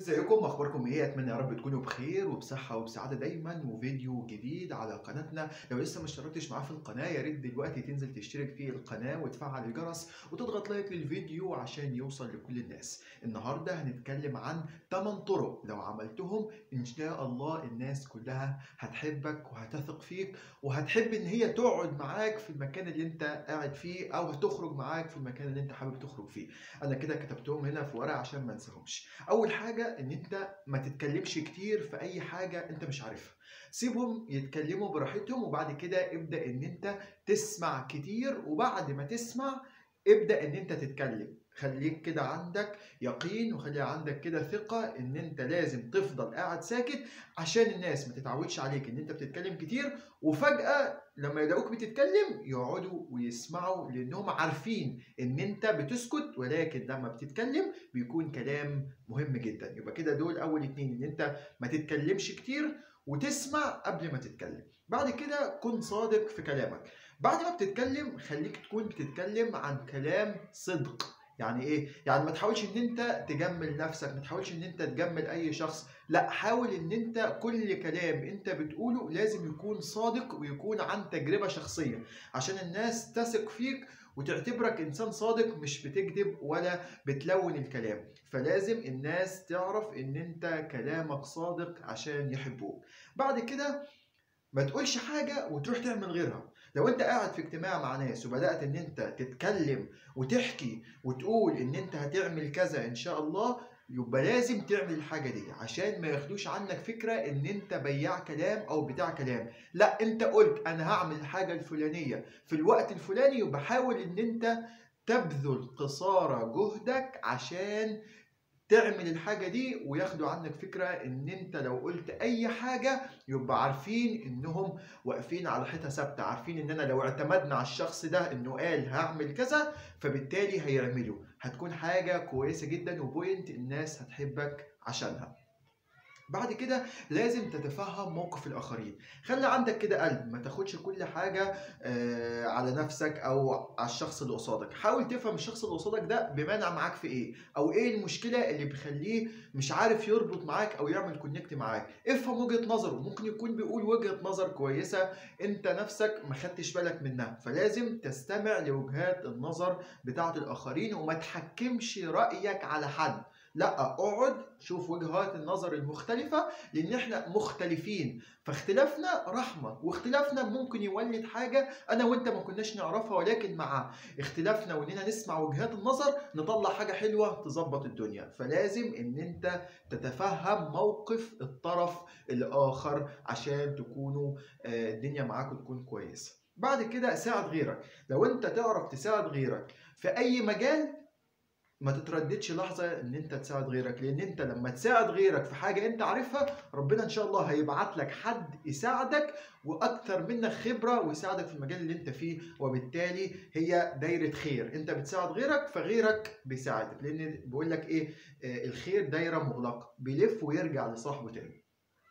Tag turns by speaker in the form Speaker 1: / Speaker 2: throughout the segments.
Speaker 1: ازيكم اخباركم ايه اتمنى يا رب تكونوا بخير وبصحه وبسعاده دايما وفيديو جديد على قناتنا لو لسه ما اشتركتش معاه في القناه يا ريت دلوقتي تنزل تشترك في القناه وتفعل الجرس وتضغط لايك للفيديو عشان يوصل لكل الناس النهارده هنتكلم عن 8 طرق لو عملتهم ان شاء الله الناس كلها هتحبك وهتثق فيك وهتحب ان هي تقعد معاك في المكان اللي انت قاعد فيه او هتخرج معاك في المكان اللي انت حابب تخرج فيه انا كده كتبتهم هنا في ورقه عشان ما انساهمش اول حاجه ان انت ما تتكلمش كتير في اي حاجه انت مش عارفها سيبهم يتكلموا براحتهم وبعد كده ابدا ان انت تسمع كتير وبعد ما تسمع ابدا ان انت تتكلم خليك كده عندك يقين وخلي عندك كده ثقة ان انت لازم تفضل قاعد ساكت عشان الناس ما تتعودش عليك ان انت بتتكلم كتير وفجأة لما يلاقوك بتتكلم يقعدوا ويسمعوا لانهم عارفين ان انت بتسكت ولكن لما بتتكلم بيكون كلام مهم جدا يبقى كده دول اول اتنين ان انت ما تتكلمش كتير وتسمع قبل ما تتكلم بعد كده كن صادق في كلامك بعد ما بتتكلم خليك تكون بتتكلم عن كلام صدق يعني ايه يعني ما تحاولش ان انت تجمل نفسك ما تحاولش ان انت تجمل اي شخص لا حاول ان انت كل كلام انت بتقوله لازم يكون صادق ويكون عن تجربة شخصية عشان الناس تثق فيك وتعتبرك انسان صادق مش بتكذب ولا بتلون الكلام فلازم الناس تعرف ان انت كلامك صادق عشان يحبوك بعد كده ما تقولش حاجة وتروح تعمل غيرها لو انت قاعد في اجتماع مع ناس وبدأت ان انت تتكلم وتحكي وتقول ان انت هتعمل كذا ان شاء الله يبقى لازم تعمل الحاجة دي عشان ما ياخدوش عنك فكرة ان انت بياع كلام او بتاع كلام لا انت قلت انا هعمل الحاجة الفلانية في الوقت الفلاني يبقى حاول ان انت تبذل قصارى جهدك عشان تعمل الحاجة دي وياخدوا عنك فكرة ان انت لو قلت اي حاجة يبقى عارفين انهم واقفين على حيطة ثابتة عارفين ان انا لو اعتمدنا على الشخص ده انه قال هعمل كذا فبالتالي هيعمله هتكون حاجة كويسة جدا وبوينت الناس هتحبك عشانها بعد كده لازم تتفهم موقف الاخرين خلي عندك كده قلب ما تاخدش كل حاجه آه على نفسك او على الشخص اللي قصادك حاول تفهم الشخص اللي قصادك ده بمانع معاك في ايه او ايه المشكله اللي بيخليه مش عارف يربط معاك او يعمل كونكت معاك افهم وجهه نظره ممكن يكون بيقول وجهه نظر كويسه انت نفسك ما خدتش بالك منها فلازم تستمع لوجهات النظر بتاعه الاخرين وما تحكمش رايك على حد لا اقعد شوف وجهات النظر المختلفة لأن احنا مختلفين فاختلافنا رحمة واختلافنا ممكن يولد حاجة أنا وأنت ما كناش نعرفها ولكن مع اختلافنا وإننا نسمع وجهات النظر نطلع حاجة حلوة تظبط الدنيا فلازم إن أنت تتفهم موقف الطرف الآخر عشان تكونوا الدنيا معاكم تكون كويسة بعد كده ساعد غيرك لو أنت تعرف تساعد غيرك في أي مجال ما تترددش لحظه ان انت تساعد غيرك لان انت لما تساعد غيرك في حاجه انت عارفها ربنا ان شاء الله هيبعت لك حد يساعدك واكتر منك خبره ويساعدك في المجال اللي انت فيه وبالتالي هي دايره خير انت بتساعد غيرك فغيرك بيساعدك لان بيقول لك ايه الخير دايره مغلقه بيلف ويرجع لصاحبه تاني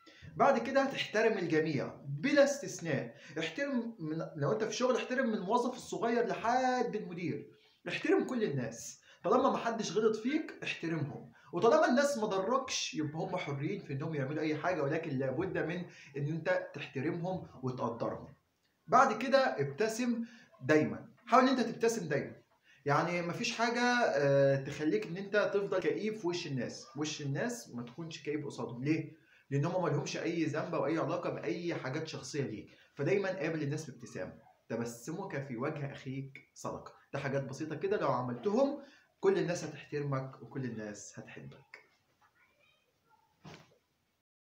Speaker 1: بعد كده هتحترم الجميع بلا استثناء احترم من لو انت في شغل احترم من الموظف الصغير لحد المدير احترم كل الناس طالما ما حدش غلط فيك احترمهم وطالما الناس ما ضركش يبقى هم حرين في انهم يعملوا اي حاجه ولكن لابد من ان انت تحترمهم وتقدرهم بعد كده ابتسم دايما حاول ان انت تبتسم دايما يعني مفيش حاجه تخليك ان انت تفضل كئيب في وش الناس وش الناس ما تكونش كئيب قصادهم ليه لان هم ما لهمش اي ذنب او اي علاقه باي حاجات شخصيه ليك فدايما قابل الناس بابتسامه تبسمك في وجه اخيك صدقه ده حاجات بسيطه كده لو عملتهم كل الناس هتحترمك وكل الناس هتحبك